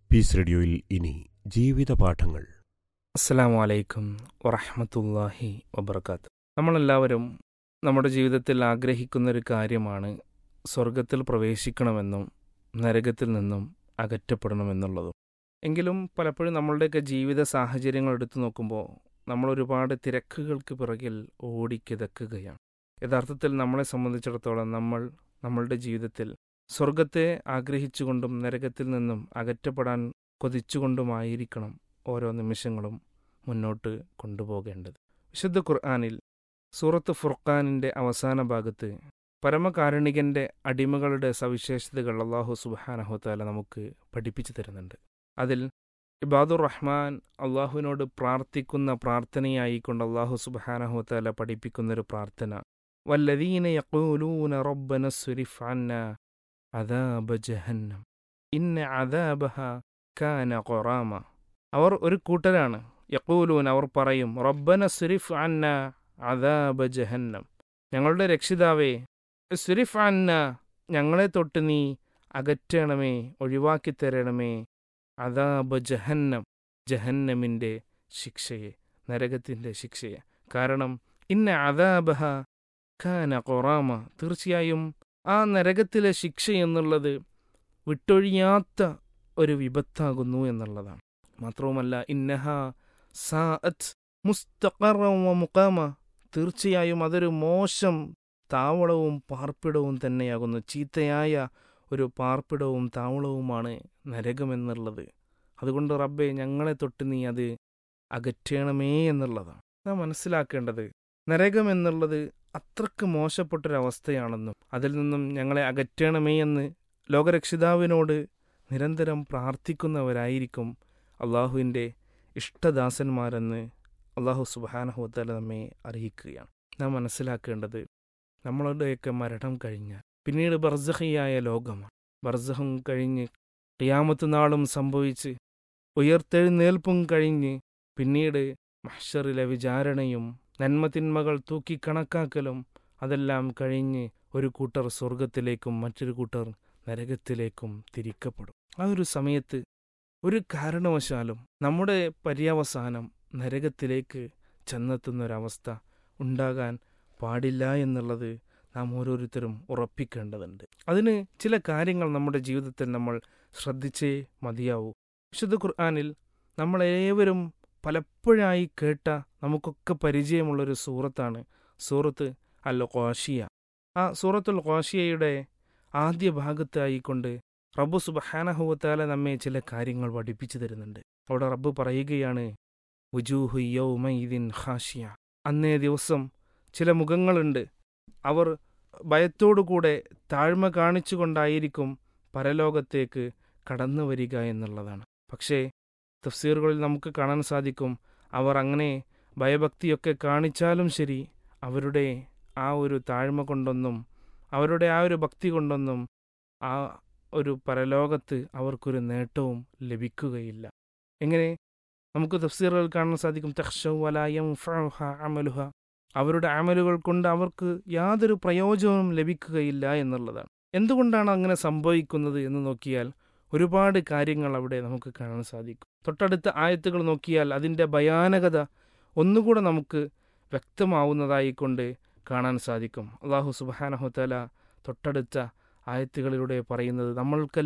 piece റേഡിയോയിൽ ഇനി ജീവിതപാഠങ്ങൾ അസ്സലാമു അലൈക്കും വറഹമത്തല്ലാഹി വബർക്കാത്ത് നമ്മളെല്ലാവരും നമ്മുടെ ജീവിതത്തിൽ ആഗ്രഹിക്കുന്ന ഒരു കാര്യമാണ് സ്വർഗത്തിൽ പ്രവേശിക്കണമെന്നും നരകത്തിൽ നിന്നും അകറ്റപ്പെടണമെന്നുള്ളതും എങ്കിലും പലപ്പോഴും നമ്മളുടെയൊക്കെ ജീവിത സാഹചര്യങ്ങൾ എടുത്തു നോക്കുമ്പോൾ നമ്മൾ ഒരുപാട് തിരക്കുകൾക്ക് പിറകിൽ ഓടിക്കിതക്കുകയാണ് യഥാർത്ഥത്തിൽ നമ്മളെ സംബന്ധിച്ചിടത്തോളം നമ്മൾ നമ്മളുടെ ജീവിതത്തിൽ സ്വർഗത്തെ ആഗ്രഹിച്ചുകൊണ്ടും നരകത്തിൽ നിന്നും അകറ്റപ്പെടാൻ കൊതിച്ചുകൊണ്ടുമായിരിക്കണം ഓരോ നിമിഷങ്ങളും മുന്നോട്ട് കൊണ്ടുപോകേണ്ടത് വിശുദ്ധ ഖുർആാനിൽ സൂറത്ത് ഫുർഖാനിൻ്റെ അവസാന ഭാഗത്ത് പരമകാരുണികന്റെ അടിമകളുടെ സവിശേഷതകൾ അള്ളാഹു സുബാനഹുത്താല നമുക്ക് പഠിപ്പിച്ചു തരുന്നുണ്ട് അതിൽ ഇബാദുർ റഹ്മാൻ അള്ളാഹുവിനോട് പ്രാർത്ഥിക്കുന്ന പ്രാർത്ഥനയായിക്കൊണ്ട് അള്ളാഹു സുബാനഹുത്താല പഠിപ്പിക്കുന്നൊരു പ്രാർത്ഥന വല്ലദീന യഖൂലൂന റബ്ബന സുരിഫ് അന്ന അദാബ ജഹന്നം ഇന്ന അദാബഹ കാന ഖൊറാമ അവർ ഒരു കൂട്ടരാണ് യക്കൂലൂൻ അവർ പറയും റബ്ബന സുരിഫ് അന്ന അദാബ ജഹന്നം ഞങ്ങളുടെ രക്ഷിതാവേ സുരിഫ് അന്ന ഞങ്ങളെ തൊട്ട് നീ അകറ്റണമേ ഒഴിവാക്കി തരണമേ അദാബ ജഹന്നം ജഹന്നമിൻ്റെ ശിക്ഷയെ നരകത്തിൻ്റെ ശിക്ഷയെ കാരണം ഇന്ന അദാബഹ ഖാന ഖൊറാമ തീർച്ചയായും ആ നരകത്തിലെ ശിക്ഷ എന്നുള്ളത് വിട്ടൊഴിയാത്ത ഒരു വിപത്താകുന്നു എന്നുള്ളതാണ് മാത്രവുമല്ല ഇന്നഹ സാഅത്ത് മുസ്തഖറവ മുഖാമ തീർച്ചയായും അതൊരു മോശം താവളവും പാർപ്പിടവും തന്നെയാകുന്നു ചീത്തയായ ഒരു പാർപ്പിടവും താവളവുമാണ് നരകമെന്നുള്ളത് അതുകൊണ്ട് റബ്ബെ ഞങ്ങളെ തൊട്ട് നീ അത് അകറ്റണമേ എന്നുള്ളതാണ് നാം മനസ്സിലാക്കേണ്ടത് നരകം എന്നുള്ളത് അത്രക്ക് മോശപ്പെട്ടൊരവസ്ഥയാണെന്നും അതിൽ നിന്നും ഞങ്ങളെ അകറ്റണമേ എന്ന് ലോകരക്ഷിതാവിനോട് നിരന്തരം പ്രാർത്ഥിക്കുന്നവരായിരിക്കും അള്ളാഹുവിൻ്റെ ഇഷ്ടദാസന്മാരെന്ന് അള്ളാഹു സുബാനഹുത്തല നമ്മെ അറിയിക്കുകയാണ് നാം മനസ്സിലാക്കേണ്ടത് നമ്മളുടെയൊക്കെ മരണം കഴിഞ്ഞാൽ പിന്നീട് ബർസഹിയായ ലോകമാണ് ബർസഹം കഴിഞ്ഞ് ഖിയാമത്ത് നാളും സംഭവിച്ച് ഉയർത്തെഴുന്നേൽപ്പും കഴിഞ്ഞ് പിന്നീട് മഹ്ഷറിലെ വിചാരണയും നന്മതിന്മകൾ തൂക്കിക്കണക്കാക്കലും അതെല്ലാം കഴിഞ്ഞ് ഒരു കൂട്ടർ സ്വർഗത്തിലേക്കും മറ്റൊരു കൂട്ടർ നരകത്തിലേക്കും തിരിക്കപ്പെടും ആ ഒരു സമയത്ത് ഒരു കാരണവശാലും നമ്മുടെ പര്യവസാനം നരകത്തിലേക്ക് ചെന്നെത്തുന്നൊരവസ്ഥ ഉണ്ടാകാൻ പാടില്ല എന്നുള്ളത് നാം ഓരോരുത്തരും ഉറപ്പിക്കേണ്ടതുണ്ട് അതിന് ചില കാര്യങ്ങൾ നമ്മുടെ ജീവിതത്തിൽ നമ്മൾ ശ്രദ്ധിച്ചേ മതിയാവൂ വിശുദ്ധ ഖുർആാനിൽ നമ്മളേവരും പലപ്പോഴായി കേട്ട നമുക്കൊക്കെ പരിചയമുള്ളൊരു സൂറത്താണ് സൂറത്ത് അൽ ഖാഷിയ ആ സൂറത്തുൽ ഖാഷിയയുടെ ആദ്യ ഭാഗത്തായിക്കൊണ്ട് റബ്ബു സുബഹാനഹുവത്താല നമ്മെ ചില കാര്യങ്ങൾ പഠിപ്പിച്ചു തരുന്നുണ്ട് അവിടെ റബ്ബ് പറയുകയാണ് വുജൂഹു യൗമൈദിൻ ഖാഷിയ അന്നേ ദിവസം ചില മുഖങ്ങളുണ്ട് അവർ ഭയത്തോടുകൂടെ താഴ്മ കാണിച്ചുകൊണ്ടായിരിക്കും പരലോകത്തേക്ക് കടന്നു വരിക എന്നുള്ളതാണ് പക്ഷേ തഫ്സീറുകളിൽ നമുക്ക് കാണാൻ സാധിക്കും അവർ അങ്ങനെ ഭയഭക്തിയൊക്കെ കാണിച്ചാലും ശരി അവരുടെ ആ ഒരു താഴ്മ കൊണ്ടൊന്നും അവരുടെ ആ ഒരു ഭക്തി കൊണ്ടൊന്നും ആ ഒരു പരലോകത്ത് അവർക്കൊരു നേട്ടവും ലഭിക്കുകയില്ല എങ്ങനെ നമുക്ക് തഫ്സീറുകൾ കാണാൻ സാധിക്കും തഹ്ഷവലായം അമലുഹ അവരുടെ അമലുകൾ കൊണ്ട് അവർക്ക് യാതൊരു പ്രയോജനവും ലഭിക്കുകയില്ല എന്നുള്ളതാണ് എന്തുകൊണ്ടാണ് അങ്ങനെ സംഭവിക്കുന്നത് എന്ന് നോക്കിയാൽ ഒരുപാട് കാര്യങ്ങൾ അവിടെ നമുക്ക് കാണാൻ സാധിക്കും തൊട്ടടുത്ത ആയത്തുകൾ നോക്കിയാൽ അതിൻ്റെ ഭയാനകത ഒന്നുകൂടെ നമുക്ക് വ്യക്തമാവുന്നതായിക്കൊണ്ട് കാണാൻ സാധിക്കും അള്ളാഹു സുബാനഹുത്തല തൊട്ടടുത്ത ആയത്തുകളിലൂടെ പറയുന്നത് നമ്മൾക്ക്